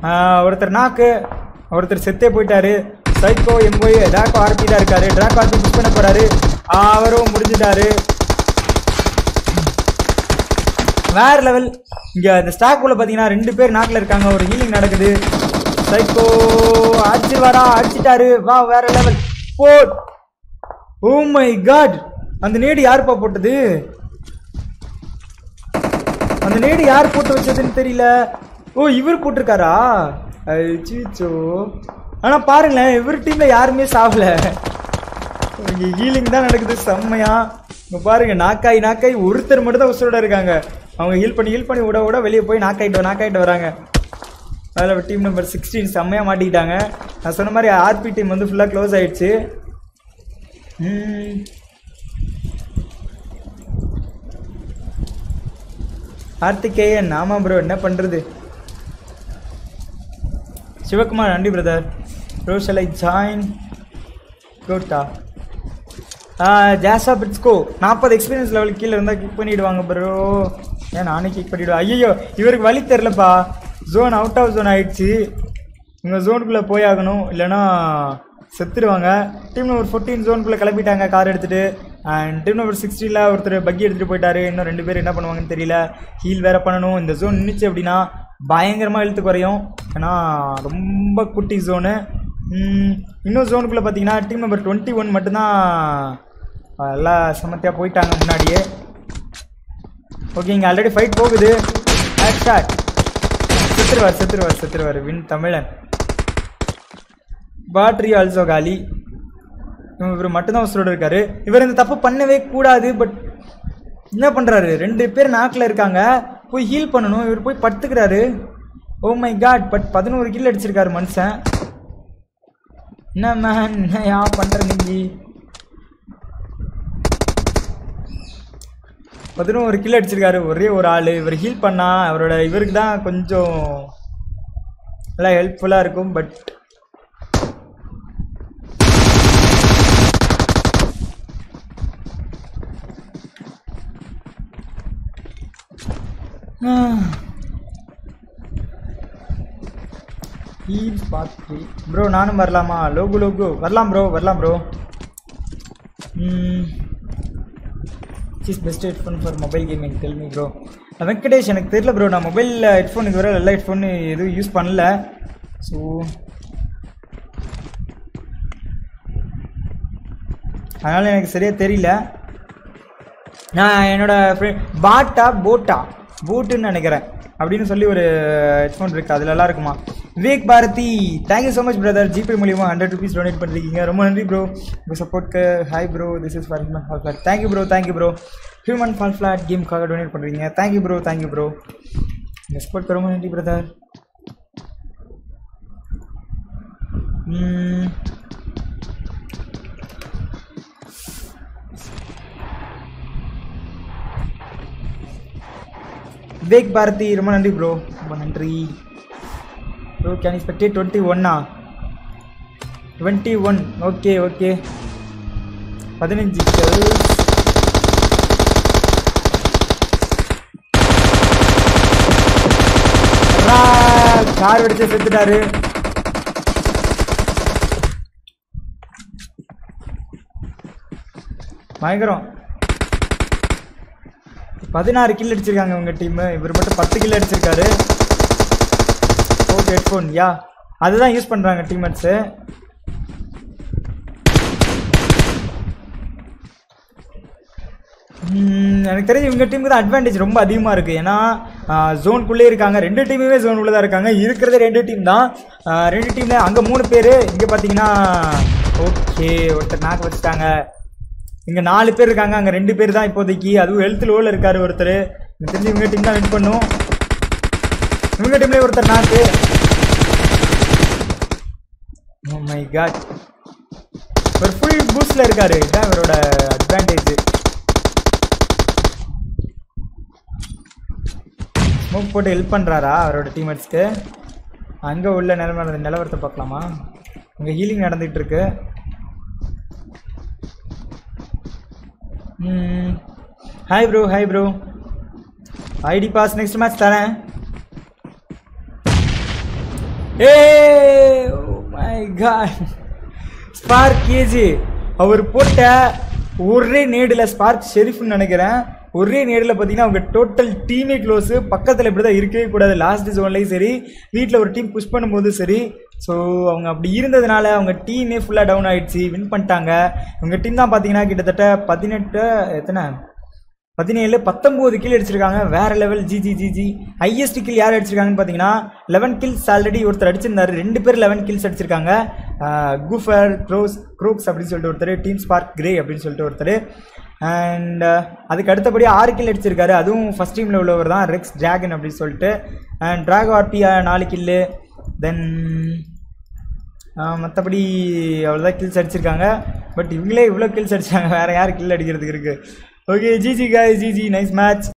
ஆஹ் ஒருத்தர் நாக்கு ஒருத்தர் செத்தே போயிட்டாரு சைக்கோ எம்போய் டிராக்கோ ஆர்பி தான் இருக்காரு டிராக்கோ ஆர்பி புஷ் பண்ண போறாரு ஆஹ் அவரும் முடிஞ்சிட்டாரு வேற லெவல் இங்க இந்த ஸ்டாக் உள்ள பாத்தீங்கன்னா ரெண்டு பேர் நாக்குல இருக்காங்க ஒரு ஹீலிங் நடக்குது சைக்கோ அடிச்சிருவாரா அடிச்சிட்டாரு வா வேற லெவல் போட் ஓ மை காட் அந்த நேடு யாருப்பா போட்டது அந்த நேடு யார் போட்டு வச்சதுன்னு தெரியல ஓ இவர் போட்டிருக்காரா அச்சோ ஆனா பாருங்களேன் இவர் டீம்ல யாருமே சாவல இங்க ஹீலிங் தான் நடக்குது செம்மையா இங்க பாருங்க நாக்காய் நாக்காய் ஒருத்தர் மட்டும் தான் உசுரோட இருக்காங்க அவங்க ஹீல் பண்ணி ஹீல் பண்ணி விட விட வெளியே போய் நாக்காயிட்டு நாக்காயிட்டு வராங்க அதில் டீம் நம்பர் சிக்ஸ்டீன் செம்மையாக மாட்டிக்கிட்டாங்க நான் சொன்ன மாதிரி ஆர்பி டீம் வந்து ஃபுல்லாக க்ளோஸ் ஆயிடுச்சு ம். கார்த்திகேயன் ஆமாம் ப்ரோ என்ன பண்ணுறது சிவகுமார் நன்றி brother bro shall I join ப்ரோட்டா ஜாஸா பிட்ஸ்கோ நாற்பது எக்ஸ்பீரியன்ஸ் லெவல் கீழே இருந்தால் கிக் பண்ணிடுவாங்க ப்ரோ ஏன் நானே கிக் பண்ணிவிடுவேன் ஐயோ இவருக்கு வழி தெரிலப்பா ஜோன் அவுட் ஆஃப் ஜோன் ஆயிடுச்சு இவங்க ஜோனுக்குள்ளே போயாகணும் இல்லைன்னா செத்துருவாங்க டீம் நம்பர் ஃபோர்டீன் ஜோனுக்குள்ளே கிளம்பிட்டாங்க கார் எடுத்துகிட்டு அண்ட் டீம் நம்பர் சிக்ஸ்டீனில் ஒருத்தர் பக்கி எடுத்துகிட்டு போயிட்டாரு இன்னும் ரெண்டு பேர் என்ன பண்ணுவாங்கன்னு தெரியல ஹீல் வேற பண்ணணும் இந்த ஜோன் நின்றுச்சு அப்படின்னா பயங்கரமாக இழுத்து குறையும் ஏன்னா ரொம்ப குட்டி ஜோனு இன்னும் ஜோனுக்குள்ளே பார்த்தீங்கன்னா டீம் நம்பர் டுவெண்ட்டி ஒன் மட்டும்தான் நல்லா சமத்தியாக போயிட்டாங்க முன்னாடியே ஓகே இங்கே ஆல்ரெடி ஃபைட் போகுது ஷாட் செத்துருவார் செத்துருவார் செத்துருவார் வின் தமிழன் பாட்ரி ஆல்சோ காலி இவர் மட்டும்தான் உசுரோடு இருக்காரு இவர் இந்த தப்பு பண்ணவே கூடாது பட் என்ன பண்ணுறாரு ரெண்டு பேர் நாக்கில் இருக்காங்க போய் ஹீல் பண்ணணும் இவர் போய் படுத்துக்கிறாரு ஓ மை காட் பட் பதினோரு கில் அடிச்சிருக்காரு மனுஷன் என்ன மேன் என்ன யா பண்ணுற நீ பதினோரு கில் அடிச்சிருக்காரு ஒரே ஒரு ஆள் இவர் ஹீல் பண்ணா அவரோட இவருக்கு தான் கொஞ்சம் நல்லா ஹெல்ப்ஃபுல்லாக இருக்கும் பட் ஹீல் பார்த்து ப்ரோ நானும் வரலாமா லோகு லோகு வரலாம் ப்ரோ வரலாம் bro is best headphone for mobile gaming tell me bro Venkatesh எனக்கு தெரியல ப்ரோ நான் மொபைலில் ஹெட்ஃபோன் இதுவரை நல்ல ஹெட்ஃபோன் எதுவும் யூஸ் பண்ணல ஸோ அதனால் எனக்கு சரியாக தெரியல நான் என்னோட ஃப்ரெண்ட் பாட்டா போட்டா போட்டுன்னு நினைக்கிறேன் அப்படின்னு சொல்லி ஒரு ஹெட்ஃபோன் இருக்குது அதில் நல்லா இருக்குமா Vivek Bharathi thank you so much brother GPay மூலியமாக ஹண்ட்ரட் ருபீஸ் டொனேட் பண்ணிருக்கீங்க ரொம்ப நன்றி ப்ரோ உங்கள் சப்போர்ட்க்கு hi bro this is for human fall flat thank you bro thank you bro human fall flat கேமுக்காக டொனேட் பண்ணுறீங்க தேங்க்யூ ப்ரோ தேங்க்யூ ப்ரோ உங்கள் சப்போர்ட்க்கு ரொம்ப நன்றி பிரதர் விவேக் பாரதி ரொம்ப நன்றி ப்ரோ ரொம்ப நன்றி ப்ரோ கேன் ஸ்பெக்டே டுவெண்ட்டி ஒன்னா டுவெண்ட்டி ஒன் ஓகே ஓகே பதினஞ்சு kills. ரா, கார் வெடிச்சு செத்துட்டாரு பயங்கரம் பதினாறு கில் அடிச்சிருக்காங்க உங்க டீம் இவர் மட்டும் பத்து கில் அடிச்சிருக்காரு ஓகே ஹெட்ஃபோன் யா அதுதான் யூஸ் பண்றாங்க டீம்மேட்ஸு எனக்கு தெரிஞ்சு இவங்க டீமுக்கு தான் அட்வான்டேஜ் ரொம்ப அதிகமாக இருக்குது ஏன்னா ஜோனுக்குள்ளே இருக்காங்க ரெண்டு டீமுமே ஜோனுக்குள்ளே தான் இருக்காங்க இருக்கிறதே ரெண்டு டீம் தான் ஆஹ் ரெண்டு டீமில் அங்கே மூணு பேர் இங்கே பார்த்தீங்கன்னா ஓகே ஒருத்தர் நாக்கு வச்சுட்டாங்க இங்கே நாலு பேர் இருக்காங்க அங்கே ரெண்டு பேர் தான் இப்போதைக்கு அதுவும் ஹெல்த் லோவில் இருக்காரு ஒருத்தர் எனக்கு தெரிஞ்சு இவங்க டீம் தான் வின் பண்ணும் இவங்க டீம்லேயே ஒருத்தர் நாக்கு ஓ மை காட் ஒரு ஃபுல் பூஸ்டில் இருக்காரு இதுதான் இவரோட அட்வான்டேஜ் ஸ்மோக் போட்டு ஹெல்ப் பண்ணுறாரா அவரோட டீம்மேட்ஸ்க்கு அங்கே உள்ள நிலவர நிலவரத்தை பார்க்கலாமா அங்கே ஹீலிங் நடந்துகிட்டு இருக்கு hi bro hi bro ID pass next match தரேன் ஏ மை காட் ஸ்பார்க் கேஜி அவர் போட்ட ஒரே நேடில் ஸ்பார்க் ஷெரீஃப்னு நினைக்கிறேன் ஒரே நேரில் பார்த்தீங்கன்னா அவங்க டோட்டல் டீமே க்ளோஸு பக்கத்தில் இப்படி தான் இருக்கவே கூடாது லாஸ்ட் ஜோன்லேயும் சரி வீட்டில் ஒரு டீம் புஷ் பண்ணும்போது சரி ஸோ அவங்க அப்படி இருந்ததுனால அவங்க டீமே ஃபுல்லாக டவுன் ஆயிடுச்சு வின் பண்ணிட்டாங்க இவங்க டீம் தான் பார்த்தீங்கன்னா கிட்டத்தட்ட பதினெட்டு எத்தனை பதினேழு பத்தொம்போது கில் அடிச்சிருக்காங்க வேற level GG GG highest kill யார் அடிச்சிருக்காங்கன்னு பார்த்தீங்கன்னா லெவன் கில்ஸ் ஆல்ரெடி ஒருத்தர் அடிச்சிருந்தாரு ரெண்டு பேர் லெவன் கில்ஸ் அடிச்சிருக்காங்க குஃபர் க்ரோஸ் க்ரோக்ஸ் அப்படின்னு சொல்லிட்டு ஒருத்தர் டீம் ஸ்பார்க் கிரே அப்படின்னு சொல்லிட்டு ஒருத்தர் அண்ட் அதுக்கு அடுத்தபடி ஆறு கில் அடிச்சிருக்காரு அதுவும் ஃபஸ்ட் டீமில் உள்ளவர் தான் ரெக்ஸ் டிராகன் அப்படின்னு சொல்லிட்டு அண்ட் ட்ராக் ஆர்பியா நாலு கில்லு தென் மற்றபடி அவ்வளோதான் கில்ஸ் அடிச்சிருக்காங்க பட் இவங்களே இவ்வளோ கில்ஸ் அடிச்சாங்க வேறு யார் கில் அடிக்கிறதுக்கு இருக்குது okay GG guy GG nice match